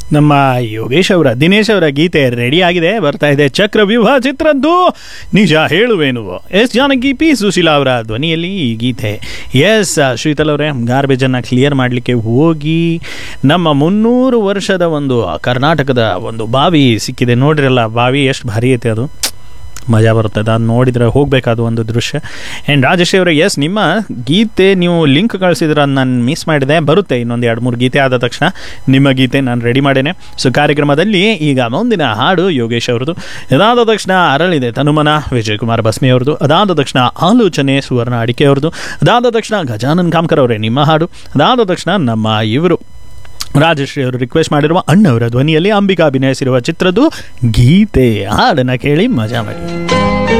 ನಮ್ಮ ಯೋಗೇಶ್ ಅವರ ದಿನೇಶ್ ಅವರ ಗೀತೆ ರೆಡಿ ಆಗಿದೆ ಬರ್ತಾ ಇದೆ ಚಕ್ರವ್ಯೂಹ ಚಿತ್ರದ್ದು ನಿಜ ಹೇಳುವೇನು ಎಸ್ ಜಾನಕಿ ಪಿ ಸುಶೀಲಾ ಅವರ ಧ್ವನಿಯಲ್ಲಿ ಈ ಗೀತೆ ಎಸ್ ಶ್ರೀತಲ್ ಅವರೇ ಗಾರ್ಬೇಜನ್ನು ಕ್ಲಿಯರ್ ಮಾಡಲಿಕ್ಕೆ ಹೋಗಿ ನಮ್ಮ ಮುನ್ನೂರು ವರ್ಷದ ಒಂದು ಕರ್ನಾಟಕದ ಒಂದು ಬಾವಿ ಸಿಕ್ಕಿದೆ ನೋಡ್ರಲ್ಲ ಬಾವಿ ಎಷ್ಟು ಭಾರಿ ಐತೆ ಅದು ಮಜಾ ಬರುತ್ತೆ ಅದು ನೋಡಿದರೆ ಹೋಗಬೇಕಾದ ಒಂದು ದೃಶ್ಯ ಆ್ಯಂಡ್ ರಾಜೇಶ್ ಅವರೇ ಎಸ್ ನಿಮ್ಮ ಗೀತೆ ನೀವು ಲಿಂಕ್ ಕಳಿಸಿದ್ರೆ ನಾನು ಮಿಸ್ ಮಾಡಿದೆ ಬರುತ್ತೆ ಇನ್ನೊಂದು ಎರಡು ಮೂರು ಗೀತೆ ಆದ ತಕ್ಷಣ ನಿಮ್ಮ ಗೀತೆ ನಾನು ರೆಡಿ ಮಾಡೇನೆ ಸೊ ಕಾರ್ಯಕ್ರಮದಲ್ಲಿ ಈಗ ಮುಂದಿನ ಹಾಡು ಯೋಗೇಶ್ ಅವ್ರದ್ದು ಅದಾದ ತಕ್ಷಣ ಅರಳಿದೆ ತನುಮನ ವಿಜಯಕುಮಾರ್ ಬಸ್ಮಿ ಅವ್ರದ್ದು ಅದಾದ ತಕ್ಷಣ ಆಲೋಚನೆ ಸುವರ್ಣ ಅಡಿಕೆ ಅವ್ರದ್ದು ಅದಾದ ತಕ್ಷಣ ಗಜಾನನ್ ಕಾಮ್ಕರ್ ಅವರೇ ನಿಮ್ಮ ಹಾಡು ಅದಾದ ತಕ್ಷಣ ನಮ್ಮ ಇವರು ರಾಜಶ್ರೀ ಅವರು ರಿಕ್ವೆಸ್ಟ್ ಮಾಡಿರುವ ಅಣ್ಣವರ ಧ್ವನಿಯಲ್ಲಿ ಅಂಬಿಕಾ ಅಭಿನಯಿಸಿರುವ ಚಿತ್ರದ್ದು ಗೀತೆ ಹಾಡನ್ನು ಕೇಳಿ ಮಜಾ ಮಾಡಿ